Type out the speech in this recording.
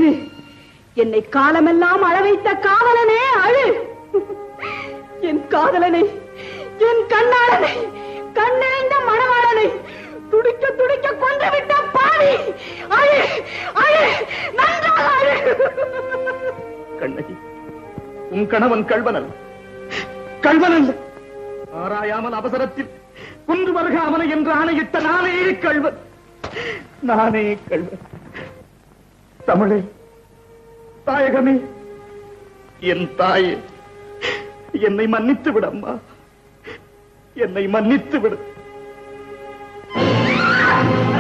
அழு என்னை காலமெல்லாம் அழ வைத்த காதலனே அழு என் காதலனை என் கண்ணாளனை கண்ணிறைந்த மணவாளனை துடிக்க துடிக்க கொன்று விட்ட பாவி அழு அழு நன்றாக அழு கண்ணகி உன் கணவன் கள்வனல் கள்வனல் ஆராயாமல் அவசரத்தில் குன்று வருகாமலை என்று ஆணையிட்ட நானே கள்வன் நானே கள்வன் தமிழே தாயகமே என் தாயே என்னை மன்னித்து விடம்மா என்னை மன்னித்து விடு